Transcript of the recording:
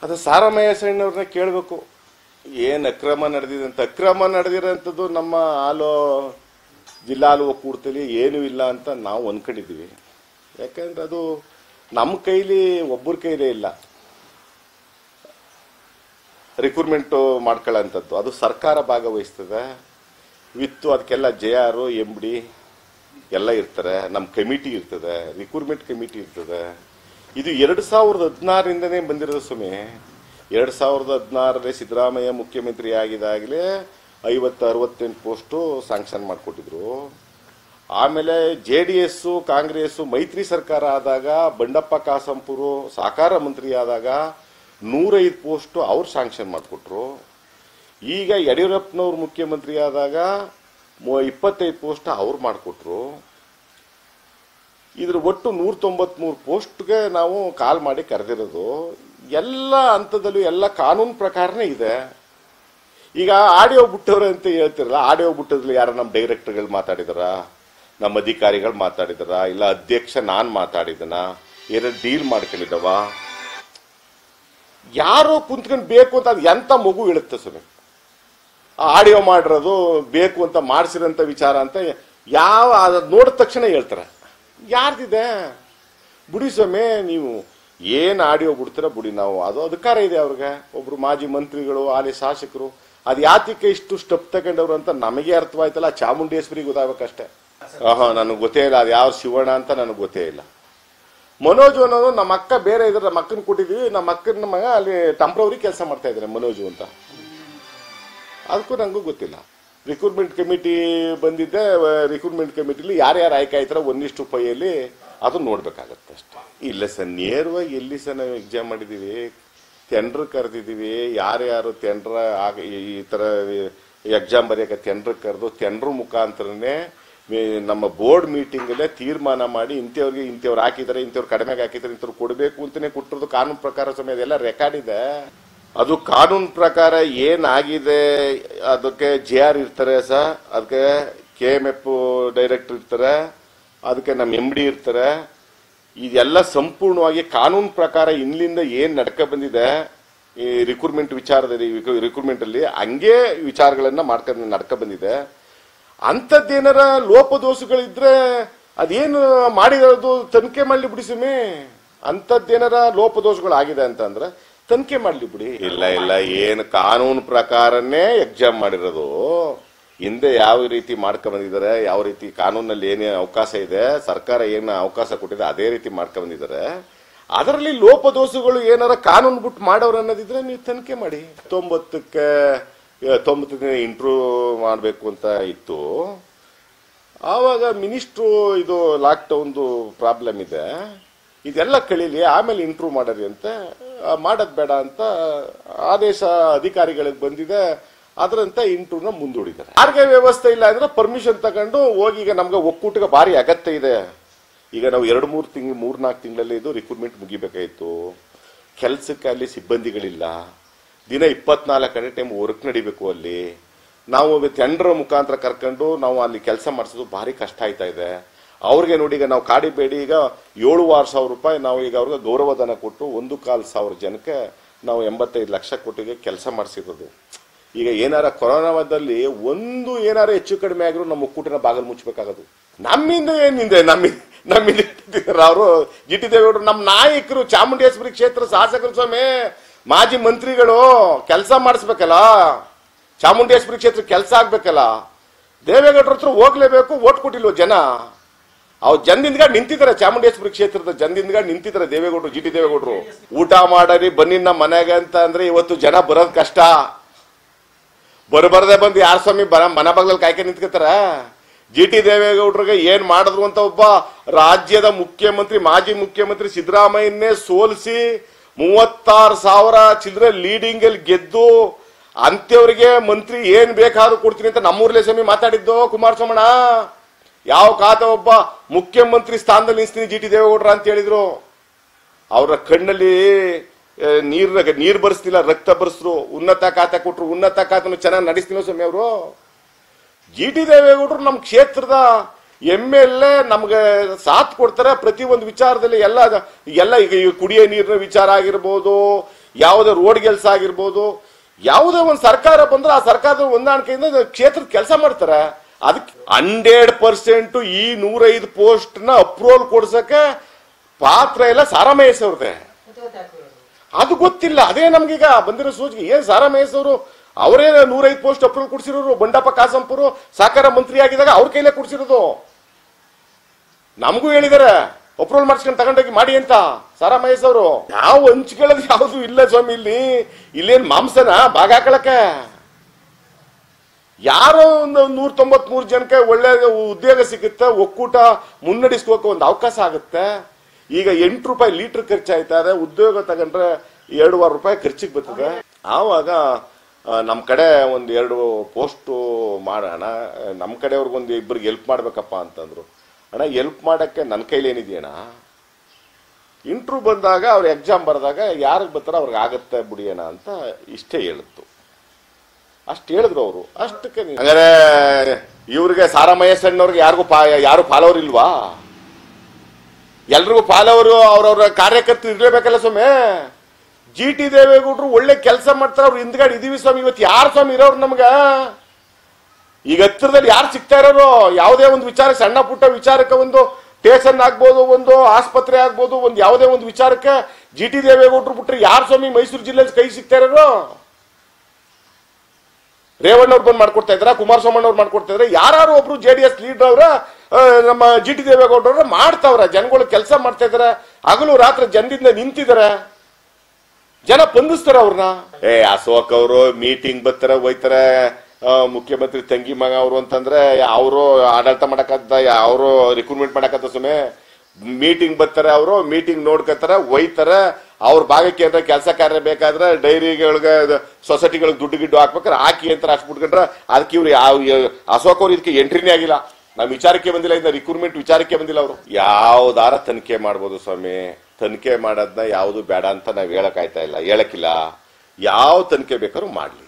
ಅದು ಸಾರಮಯ್ಯ ಸಣ್ಣವ್ರನ್ನ ಕೇಳಬೇಕು ಏನು ಅಕ್ರಮ ನಡೆದಿದೆ ಅಂತ ಅಕ್ರಮ ನಡೆದಿರೋಂಥದ್ದು ನಮ್ಮ ಹಾಲು ಜಿಲ್ಲಾ ಹಾಲು ಒಕ್ಕೂಟದಲ್ಲಿ ಏನೂ ಇಲ್ಲ ಅಂತ ನಾವು ಅನ್ಕೊಂಡಿದ್ದೀವಿ ಯಾಕಂದ್ರೆ ಅದು ನಮ್ಮ ಕೈಲಿ ಒಬ್ಬರ ಕೈಲೇ ಇಲ್ಲ ರಿಕ್ರೂಟ್ಮೆಂಟು ಮಾಡ್ಕೊಳ್ಳೋಂಥದ್ದು ಅದು ಸರ್ಕಾರ ಭಾಗವಹಿಸ್ತದೆ ವಿತ್ತು ಅದಕ್ಕೆಲ್ಲ ಜೆ ಆರು ಎಮ್ ಡಿ ಎಲ್ಲ ಇರ್ತಾರೆ ನಮ್ಮ ಕಮಿಟಿ ಇರ್ತದೆ ರಿಕ್ರೂಟ್ಮೆಂಟ್ ಕಮಿಟಿ ಇರ್ತದೆ ಇದು ಎರಡು ಸಾವಿರದ ಹದಿನಾರರಿಂದನೇ ಬಂದಿರೋದು ಸ್ವಾಮಿ ಎರಡು ಸಾವಿರದ ಹದಿನಾರರಲ್ಲಿ ಸಿದ್ದರಾಮಯ್ಯ ಮುಖ್ಯಮಂತ್ರಿ ಆಗಿದಾಗಲೇ ಐವತ್ತು ಅರವತ್ತೆಂಟು ಪೋಸ್ಟು ಸ್ಯಾಂಕ್ಷನ್ ಮಾಡಿಕೊಟ್ಟಿದ್ರು ಆಮೇಲೆ ಜೆ ಡಿ ಎಸ್ಸು ಕಾಂಗ್ರೆಸ್ಸು ಮೈತ್ರಿ ಸರ್ಕಾರ ಆದಾಗ ಬಂಡಪ್ಪ ಕಾಸಂಪುರು ಸಹಕಾರ ಮಂತ್ರಿ ಆದಾಗ ನೂರೈದು ಪೋಸ್ಟು ಅವ್ರು ಸ್ಯಾಂಕ್ಷನ್ ಮಾಡಿಕೊಟ್ರು ಈಗ ಯಡಿಯೂರಪ್ಪನವ್ರು ಮುಖ್ಯಮಂತ್ರಿ ಆದಾಗ ಮು- ಇಪ್ಪತ್ತೈದು ಪೋಸ್ಟ್ ಅವ್ರು ಮಾಡಿಕೊಟ್ರು ಇದ್ರ ಒಟ್ಟು ನೂರ ತೊಂಬತ್ಮೂರು ಪೋಸ್ಟ್ಗೆ ನಾವು ಕಾಲ್ ಮಾಡಿ ಕರೆದಿರೋದು ಎಲ್ಲ ಹಂತದಲ್ಲೂ ಎಲ್ಲ ಕಾನೂನು ಪ್ರಕಾರನೇ ಇದೆ ಈಗ ಆಡಿಯೋ ಬಿಟ್ಟವ್ರೆ ಅಂತ ಹೇಳ್ತಿರಲ್ಲ ಆಡಿಯೋ ಬಿಟ್ಟದ್ರಲ್ಲಿ ಯಾರ ನಮ್ಮ ಡೈರೆಕ್ಟರ್ಗಳು ಮಾತಾಡಿದಾರ ನಮ್ಮ ಅಧಿಕಾರಿಗಳು ಮಾತಾಡಿದಾರ ಇಲ್ಲ ಅಧ್ಯಕ್ಷ ನಾನು ಮಾತಾಡಿದನ ಏನಾದ್ರು ಡೀಲ್ ಮಾಡ್ಕೊಂಡಿದ್ದವ ಯಾರೋ ಕುಂತ್ಕೊಂಡು ಬೇಕು ಅಂತ ಅದು ಎಂತ ಮಗು ಹೇಳುತ್ತೆ ಸ್ವಾಮಿ ಆ ಆಡಿಯೋ ಮಾಡಿರೋದು ಬೇಕು ಅಂತ ಮಾಡಿಸಿರೋಂಥ ವಿಚಾರ ಅಂತ ಯಾವ ಅದು ನೋಡಿದ ತಕ್ಷಣ ಹೇಳ್ತಾರೆ ಯಾರ್ದಿದೆ ಬುಡಿ ಸ್ವಾಮಿ ನೀವು ಏನು ಆಡಿಯೋ ಬಿಡ್ತೀರ ಬುಡಿ ನಾವು ಅದು ಅಧಿಕಾರ ಇದೆ ಅವ್ರಿಗೆ ಒಬ್ರು ಮಾಜಿ ಮಂತ್ರಿಗಳು ಹಾಲಿ ಶಾಸಕರು ಅದು ಯಾತಕ್ಕೆ ಇಷ್ಟು ಸ್ಟೆಪ್ ತಗೊಂಡವ್ರು ಅಂತ ನಮಗೆ ಅರ್ಥವಾಯ್ತಲ್ಲ ಚಾಮುಂಡೇಶ್ವರಿಗೆ ಗೊತ್ತಾಗಬೇಕಷ್ಟೇ ಆಹಾ ನನಗೆ ಗೊತ್ತೇ ಇಲ್ಲ ಅದು ಯಾವ ಶಿವಣ್ಣ ಅಂತ ನನಗೆ ಗೊತ್ತೇ ಇಲ್ಲ ಮನೋಜ್ ಅನ್ನೋದು ನಮ್ಮ ಅಕ್ಕ ಬೇರೆ ಇದ್ರೆ ನಮ್ಮ ಅಕ್ಕನ ಕೊಟ್ಟಿದ್ವಿ ನಮ್ಮ ಅಕ್ಕನ ಮಗ ಅಲ್ಲಿ ಟೆಂಪ್ರವರಿ ಕೆಲಸ ಮಾಡ್ತಾ ಇದ್ದಾರೆ ಮನೋಜು ಅಂತ ಅದಕ್ಕೂ ನನಗೂ ಗೊತ್ತಿಲ್ಲ ರಿಕ್ರೂಟ್ಮೆಂಟ್ ಕಮಿಟಿ ಬಂದಿದ್ದೆ ರಿಕ್ರೂಟ್ಮೆಂಟ್ ಕಮಿಟಿಲಿ ಯಾರ್ಯಾರು ಆಯ್ಕೆ ಆಯ್ತಾರ ಒಂದಿಷ್ಟು ಪೈಯಲ್ಲಿ ಅದು ನೋಡ್ಬೇಕಾಗತ್ತೆ ಅಷ್ಟೇ ಇಲ್ಲ ಸರ್ ನೇರವಾಗಿ ಎಲ್ಲಿ ಸರ್ ನಾವು ಎಕ್ಸಾಮ್ ಮಾಡಿದ್ದೀವಿ ಟೆಂಡ್ರ್ ಕರೆದಿದ್ದೀವಿ ಯಾರ್ಯಾರು ಟೆಂಡ್ರ್ ಆಗ ಈ- ಈ ಥರ ಎಕ್ಸಾಮ್ ಬರೆಯೋಕೆ ಟೆಂಡ್ರ್ ಕರೆದು ಟೆಂಡ್ರ್ ಮುಖಾಂತರನೇ ಮೇ- ನಮ್ಮ ಬೋರ್ಡ್ ಮೀಟಿಂಗಲ್ಲೇ ತೀರ್ಮಾನ ಮಾಡಿ ಇಂಥವ್ರಿಗೆ ಇಂಥವ್ರು ಹಾಕಿದ್ದಾರೆ ಇಂಥವ್ರು ಕಡಿಮೆಗೆ ಹಾಕಿದ್ದಾರೆ ಇಂಥವ್ರು ಕೊಡಬೇಕು ಅಂತಲೇ ಕೊಟ್ಟಿರೋದು ಕಾನೂನು ಪ್ರಕಾರ ಸಮಯ ಅದೆಲ್ಲ ರೆಕಾರ್ಡ್ ಇದೆ ಅದು ಕಾನೂನು ಪ್ರಕಾರ ಏನಾಗಿದೆ ಅದಕ್ಕೆ ಜೆ ಆರ್ ಇರ್ತಾರೆ ಸರ್ ಅದಕ್ಕೆ ಕೆ ಎಮ್ ಎಫ್ ಡೈರೆಕ್ಟರ್ ಇರ್ತಾರೆ ಅದಕ್ಕೆ ನಮ್ಮ ಎಮ್ ಡಿ ಇರ್ತಾರೆ ಇದೆಲ್ಲ ಸಂಪೂರ್ಣವಾಗಿ ಕಾನೂನು ಪ್ರಕಾರ ಇನ್ಲಿಂದ ಏನ್ ನಡ್ಕ ಬಂದಿದೆ ಈ ರಿಕ್ರೂಟ್ಮೆಂಟ್ ವಿಚಾರದಲ್ಲಿ ರಿಕ್ರೂಟ್ಮೆಂಟ್ ಅಲ್ಲಿ ಹಂಗೆ ವಿಚಾರಗಳನ್ನ ಮಾಡ್ಕೊಂಡು ನಡ್ಕ ಬಂದಿದೆ ಅಂಥದ್ದೇನಾರ ಲೋಪದೋಷಗಳಿದ್ರೆ ಅದೇನು ಮಾಡಿರೋದು ತನಿಖೆ ಮಾಡ್ಲಿ ಬಿಡಿ ಸುಮ್ಮನೆ ಅಂಥದ್ದೇನಾರ ಲೋಪದೋಷಗಳು ಆಗಿದೆ ಅಂತಂದ್ರೆ ತನಿಖೆ ಮಾಡ್ಲಿ ಬಿಡಿ ಇಲ್ಲ ಇಲ್ಲ ಏನು ಕಾನೂನು ಪ್ರಕಾರನೇ ಎಕ್ಸಾಮ್ ಮಾಡಿರೋದು ಹಿಂದೆ ಯಾವ ರೀತಿ ಮಾಡ್ಕೊಂಡ್ ಬಂದಿದ್ದಾರೆ ಯಾವ ರೀತಿ ಕಾನೂನಲ್ಲಿ ಏನೇ ಅವಕಾಶ ಇದೆ ಸರ್ಕಾರ ಏನು ಅವಕಾಶ ಕೊಟ್ಟಿದೆ ಅದೇ ರೀತಿ ಮಾಡ್ಕೊಂಡ್ ಬಂದಿದ್ದಾರೆ ಅದರಲ್ಲಿ ಲೋಪದೋಷಗಳು ಏನಾರ ಕಾನೂನು ಬಿಟ್ಟು ಮಾಡೋರು ಅನ್ನೋದಿದ್ರೆ ನೀವು ತನಿಖೆ ಮಾಡಿ ತೊಂಬತ್ತಕ್ಕೆ ತೊಂಬತ್ತು ದಿನ ಇಂಟ್ರೂ ಮಾಡಬೇಕು ಅಂತ ಇತ್ತು ಆವಾಗ ಮಿನಿಸ್ಟ್ರು ಇದು ಲಾಕ್ಡೌನ್ದು ಪ್ರಾಬ್ಲಮ್ ಇದೆ ಇದೆಲ್ಲ ಕಳೀಲಿ ಆಮೇಲೆ ಇಂಟ್ರೂ ಮಾಡರಿ ಅಂತ ಆ, ಮಾಡೋದ್ ಬೇಡ ಅಂತ ಆದೇಶ ಅಧಿಕಾರಿಗಳಿಗೆ ಬಂದಿದೆ ಅದರಂತೆ ಇಂಟ್ರೂನ ಮುಂದೂಡಿದ್ದಾರೆ ಯಾರಿಗೆ ವ್ಯವಸ್ಥೆ ಇಲ್ಲ ಅಂದ್ರೆ ಪರ್ಮಿಷನ್ ತಗೊಂಡು ಹೋಗಿ ಈಗ ನಮ್ಗೆ ಒಕ್ಕೂಟಕ್ಕೆ ಭಾರಿ ಅಗತ್ಯ ಇದೆ ಈಗ ನಾವು ಎರಡು ಮೂರು ತಿಂಗಳು ಮೂರು ನಾಲ್ಕು ತಿಂಗಳಲ್ಲಿ ಇದು ರಿಕ್ರೂಟ್ಮೆಂಟ್ ಮುಗಿಬೇಕಾಯ್ತು ಕೆಲಸಕ್ಕೆ ಅಲ್ಲಿ ಸಿಬ್ಬಂದಿಗಳಿಲ್ಲ ದಿನ ಇಪ್ಪತ್ನಾಲ್ಕು ಗಂಟೆ ಟೈಮ್ ವರ್ಕ್ ನಡಿಬೇಕು ಅಲ್ಲಿ ನಾವು ಟೆಂಡರ್ ಮುಖಾಂತರ ಕರ್ಕೊಂಡು ನಾವು ಅಲ್ಲಿ ಕೆಲಸ ಮಾಡಿಸೋದು ಭಾರಿ ಕಷ್ಟ ಆಯ್ತಾ ಇದೆ ಅವ್ರಿಗೆ ನೋಡಿ ಈಗ ನಾವು ಕಾಡಿಬೇಡಿ ಈಗ ಏಳುವಾರು ಸಾವಿರ ರೂಪಾಯಿ ನಾವು ಈಗ ಅವ್ರಿಗೆ ಗೌರವಧನ ಕೊಟ್ಟು ಒಂದು ಕಾಲು ಸಾವಿರ ಜನಕ್ಕೆ ನಾವು ಎಂಬತ್ತೈದು ಲಕ್ಷ ಕೊಟ್ಟಿಗೆ ಕೆಲಸ ಮಾಡಿಸಿರೋದು ಈಗ ಏನಾರ ಕೊರೋನಾದಲ್ಲಿ ಒಂದು ಏನಾರ ಹೆಚ್ಚು ಕಡಿಮೆ ಆಗಿರೋ ನಮ್ಮ ಒಕ್ಕೂಟನ ಬಾಗಿಲು ಮುಚ್ಚಬೇಕಾಗೋದು ನಮ್ಮಿಂದ ಏನಿದೆ ನಮ್ಮಿಂದ ನಮ್ಮಿಂದ ಅವರು ಜಿ ಟಿ ದೇವೇಗೌಡರು ನಮ್ಮ ನಾಯಕರು ಚಾಮುಂಡೇಶ್ವರಿ ಕ್ಷೇತ್ರ ಶಾಸಕರು ಸ್ವಾಮಿ ಮಾಜಿ ಮಂತ್ರಿಗಳು ಕೆಲಸ ಮಾಡಿಸ್ಬೇಕಲ್ಲ ಚಾಮುಂಡೇಶ್ವರಿ ಕ್ಷೇತ್ರ ಕೆಲಸ ಆಗ್ಬೇಕಲ್ಲ ದೇವೇಗೌಡರ ಹತ್ರ ಹೋಗ್ಲೇಬೇಕು ಓಟ್ ಕೊಟ್ಟಿಲ್ವ ಜನ ಅವ್ರು ಜನದಿಂದ ನಿಂತಿದ್ದಾರೆ ಚಾಮುಂಡೇಶ್ವರಿ ಕ್ಷೇತ್ರದ ಜನದಿಂದ ನಿಂತಿದ್ದಾರೆ ದೇವೇಗೌಡರು ಜಿ ಟಿ ದೇವೇಗೌಡರು ಊಟ ಮಾಡರಿ ಬನ್ನಿ ನಮ್ಮ ಮನೆಗೆ ಅಂತ ಅಂದ್ರೆ ಇವತ್ತು ಜನ ಬರೋದ್ ಕಷ್ಟ ಬರಬರದೆ ಬಂದು ಯಾರ ಸ್ವಾಮಿ ಬರ ಮನೆ ಬಾಗ್ಲಲ್ಲಿ ಕಾಯ್ಕೆ ನಿಂತ್ಕೋತಾರ ಜಿ ಟಿ ದೇವೇಗೌಡರಿಗೆ ಏನ್ ಮಾಡಿದ್ರು ಅಂತ ಒಬ್ಬ ರಾಜ್ಯದ ಮುಖ್ಯಮಂತ್ರಿ ಮಾಜಿ ಮುಖ್ಯಮಂತ್ರಿ ಸಿದ್ದರಾಮಯ್ಯನ್ನೇ ಸೋಲಿಸಿ ಮೂವತ್ತಾರು ಸಾವಿರ ಚಿಲ್ಲರೆ ಲೀಡಿಂಗ್ ಅಲ್ಲಿ ಗೆದ್ದು ಅಂತ್ಯವರಿಗೆ ಮಂತ್ರಿ ಏನ್ ಬೇಕಾದ್ರೂ ಕೊಡ್ತೀನಿ ಅಂತ ನಮ್ಮೂರ್ಲೆ ಸ್ವಾಮಿ ಮಾತಾಡಿದ್ದು ಕುಮಾರಸ್ವಾಮಣ್ಣ ಯಾವ ಖಾತೆ ಒಬ್ಬ ಮುಖ್ಯಮಂತ್ರಿ ಸ್ಥಾನದಲ್ಲಿ ನಿಲ್ಸ್ತೀನಿ ಜಿ ಟಿ ದೇವೇಗೌಡರ ಅಂತ ಹೇಳಿದ್ರು ಅವರ ಕಣ್ಣಲ್ಲಿ ಆ, ನೀರ್ ನೀರ್ ಬರ್ಸ್ತಿಲ್ಲ ರಕ್ತ ಬರ್ಸ್ರು ಉನ್ನತ ಖಾತೆ ಕೊಟ್ರು ಉನ್ನತ ಖಾತೆನು ಚೆನ್ನಾಗಿ ನಡೆಸ್ತೀನೋ ಸ್ವಾಮಿ ಅವರು ಜಿ ಟಿ ದೇವೇಗೌಡರು ನಮ್ಮ ಕ್ಷೇತ್ರದ ಎಮ್ ಎಲ್ ಎ ನಮ್ಗೆ ಸಾಥ್ ಕೊಡ್ತಾರೆ ಪ್ರತಿ ಒಂದು ವಿಚಾರದಲ್ಲಿ ಎಲ್ಲ ಎಲ್ಲ ಈಗ ಈ ಕುಡಿಯೋ ನೀರಿನ ವಿಚಾರ ಆಗಿರ್ಬೋದು ಯಾವುದೇ ರೋಡ್ ಕೆಲಸ ಆಗಿರ್ಬೋದು ಯಾವುದೇ ಒಂದು ಸರ್ಕಾರ ಬಂದ್ರೆ ಆ ಸರ್ಕಾರದ ಹೊಂದಾಣಿಕೆಯಿಂದ ಕ್ಷೇತ್ರದ ಕೆಲಸ ಮಾಡ್ತಾರೆ ಅದಕ್ಕೆ ಹಂಡ್ರೆಡ್ ಪರ್ಸೆಂಟ್ ಈ ನೂರೈದು ಪೋಸ್ಟ್ ನ ಅಪ್ರೂವಲ್ ಕೊಡ್ಸಕ್ಕೆ ಪಾತ್ರ ಎಲ್ಲ ಸಾರಾಮಹೇಶ್ ಅವ್ರದೇ ಅದು ಗೊತ್ತಿಲ್ಲ ಅದೇ ನಮ್ಗೀಗ ಬಂದಿರೋ ಸೂಚಿಗೆ ಏನ್ ಸಾರಾಮಹೇಶ್ ಅವರು ಅವರೇ ನೂರೈದು ಪೋಸ್ಟ್ ಅಪ್ರೂವಲ್ ಕೊಡ್ಸಿರೋರು ಬಂಡಪ್ಪ ಕಾಸಂಪುರು ಸಹಕಾರ ಮಂತ್ರಿ ಆಗಿದಾಗ ಅವ್ರ ಕೈಲೇ ಕೊಡ್ಸಿರೋದು ನಮಗೂ ಹೇಳಿದಾರೆ ಅಪ್ರೂವಲ್ ಮಾಡಿಸ್ಕೊಂಡು ತಗೊಂಡೋಗಿ ಮಾಡಿ ಅಂತ ಸಾರಾ ಮಹೇಶ್ ಅವರು ಯಾವ ಹಂಚ್ಕೊಳ್ಳೋದು ಯಾವುದು ಇಲ್ಲ ಸ್ವಾಮಿ ಇಲ್ಲಿ ಇಲ್ಲೇನ್ ಮಾಂಸನ ಭಾಗ ಹಾಕೊಳಕ್ಕೆ ಯಾರೋ ಒಂದು ನೂರ ತೊಂಬತ್ ಮೂರು ಜನಕ್ಕೆ ಒಳ್ಳೆ ಉದ್ಯೋಗ ಸಿಗುತ್ತೆ ಒಕ್ಕೂಟ ಮುನ್ನಡೆಸ್ಕೋಕೆ ಒಂದು ಅವಕಾಶ ಆಗುತ್ತೆ ಈಗ ಎಂಟು ರೂಪಾಯಿ ಲೀಟರ್ ಖರ್ಚಾಯ್ತಾ ಇದೆ ಉದ್ಯೋಗ ತಗೊಂಡ್ರೆ ಎರಡೂವರೆ ರೂಪಾಯಿ ಖರ್ಚಿಗೆ ಬರ್ತದೆ ಆವಾಗ ಆ, ನಮ್ ಕಡೆ ಒಂದ್ ಎರಡು ಪೋಸ್ಟ್ ಮಾಡೋಣ ನಮ್ ಕಡೆಯವ್ರಿಗೆ ಒಂದು ಇಬ್ಬರಿಗೆ ಹೆಲ್ಪ್ ಮಾಡ್ಬೇಕಪ್ಪ ಅಂತಂದ್ರು ಅಣ್ಣ ಹೆಲ್ಪ್ ಮಾಡಕ್ಕೆ ನನ್ನ ಕೈಲಿ ಏನಿದೆಯಣ್ಣ ಇಂಟ್ರೂ ಬಂದಾಗ ಅವ್ರು ಎಕ್ಸಾಮ್ ಬರೆದಾಗ ಯಾರಿಗೆ ಬರ್ತಾರೋ ಅವ್ರಿಗೆ ಆಗತ್ತೆ ಬಿಡಿಯೋಣ ಅಂತ ಇಷ್ಟೇ ಹೇಳಿತ್ತು ಅಷ್ಟು ಹೇಳಿದ್ರು ಅವರು ಅಷ್ಟಕ್ಕೆ ನೀವು- ಹಂಗಾರೆ ಇವ್ರಿಗೆ ಸಾರಾ ಮಹೇಶ್ ಅಣ್ಣವ್ರಿಗೆ ಯಾರಿಗೂ ಪಾ ಯಾರು ಫಾಲೋವರ್ ಇಲ್ವಾ ಎಲ್ರಿಗೂ ಫಾಲೋವರು ಅವ್ರವ್ರ ಕಾರ್ಯಕರ್ತರು ಇರ್ಲೇಬೇಕಲ್ಲ ಸ್ವಾಮಿ ಜಿ ಟಿ ದೇವೇಗೌಡರು ಒಳ್ಳೆ ಕೆಲಸ ಮಾಡ್ತಾರೆ ಅವ್ರು ಹಿಂದ್ಗಡೆ ಇದೀವಿ ಸ್ವಾಮಿ ಇವತ್ತು ಯಾರು ಸ್ವಾಮಿ ಇರೋರು ನಮ್ಗ ಈಗ ಹತ್ತಿರದಲ್ಲಿ ಯಾರು ಸಿಗ್ತಾ ಇರೋರು ಯಾವುದೇ ಒಂದು ವಿಚಾರ ಸಣ್ಣ ಪುಟ್ಟ ವಿಚಾರಕ್ಕೆ ಒಂದು ಸ್ಟೇಷನ್ ಆಗ್ಬೋದು ಒಂದು ಆಸ್ಪತ್ರೆ ಆಗ್ಬೋದು ಒಂದು ಯಾವುದೇ ಒಂದು ವಿಚಾರಕ್ಕೆ ಜಿ ಟಿ ದೇವೇಗೌಡರು ಬಿಟ್ರೆ ಯಾರು ಸ್ವಾಮಿ ಮೈಸೂರು ಜಿಲ್ಲೆಯಲ್ಲಿ ಕೈ ಸಿಗ್ತಾ ಇರೋರು ರೇವಣ್ಣವ್ರು ಬಂದು ಮಾಡ್ಕೊಡ್ತಾ ಇದ್ರ ಕುಮಾರಸ್ವಾಮಿ ಅವ್ರು ಮಾಡ್ಕೊಡ್ತಾ ಇದ್ರೆ ಯಾರು ಒಬ್ರು ಜೆ ಡಿ ಎಸ್ ಲೀಡರ್ ಅವರ ನಮ್ಮ ಜಿ ಟಿ ದೇವೇಗೌಡರ ಮಾಡ್ತಾವ್ರ ಜನಗಳು ಕೆಲಸ ಮಾಡ್ತಾ ಇದಾರೆ ಹಗಲು ರಾತ್ರಿ ಜನದಿಂದ ನಿಂತಿದಾರೆ ಜನ ಬಂಧಿಸ್ತಾರ ಅವ್ರನ್ನ ಏ ಅಶೋಕ್ ಅವರು ಮೀಟಿಂಗ್ ಬರ್ತಾರೆ ಹೋಯ್ತಾರೆ ಆ, ಮುಖ್ಯಮಂತ್ರಿ ತಂಗಿ ಮಗ ಅವರು ಅಂತಂದ್ರೆ ಅವರು ಆಡಳಿತ ಮಾಡಕತ್ತ ಅವರು ರಿಕ್ರೂಟ್ಮೆಂಟ್ ಮಾಡಕತ್ತ ಸುಮ್ಮನೆ ಮೀಟಿಂಗ್ ಬರ್ತಾರೆ ಅವರು ಮೀಟಿಂಗ್ ನೋಡ್ಕೊತಾರೆ ಒಯ್ತಾರೆ ಅವ್ರ ಭಾಗಕ್ಕೆ ಏನಾರ ಕೆಲಸ ಕಾರ್ಯ ಬೇಕಾದ್ರೆ ಡೈರಿಗಳಿಗೆ ಸೊಸೈಟಿಗಳಿಗೆ ದುಡ್ಡು ಗಿಡ್ಡು ಹಾಕ್ಬೇಕಾರೆ ಹಾಕಿ ಅಂತ ಹಾಕ್ಬಿಟ್ಕೊಂಡ್ರೆ ಅದಕ್ಕೆ ಇವ್ರು ಯಾವ ಅಶೋಕ್ ಅವ್ರು ಇದಕ್ಕೆ ಎಂಟ್ರಿನೇ ಆಗಿಲ್ಲ ನಮ್ ವಿಚಾರಕ್ಕೆ ಬಂದಿಲ್ಲ ಇನ್ನ ರಿಕ್ರೂಟ್ಮೆಂಟ್ ವಿಚಾರಕ್ಕೆ ಬಂದಿಲ್ಲ ಅವರು ಯಾವ್ದಾರ ತನಿಖೆ ಮಾಡ್ಬೋದು ಸ್ವಾಮಿ ತನಿಖೆ ಮಾಡೋದನ್ನ ಯಾವುದು ಬೇಡ ಅಂತ ನಾವ್ ಹೇಳಕ್ ಆಯ್ತಾ ಇಲ್ಲ ಹೇಳಕ್ಕಿಲ್ಲ ಯಾವ ತನಿಖೆ ಬೇಕಾದ್ರೂ ಮಾಡ್ಲಿ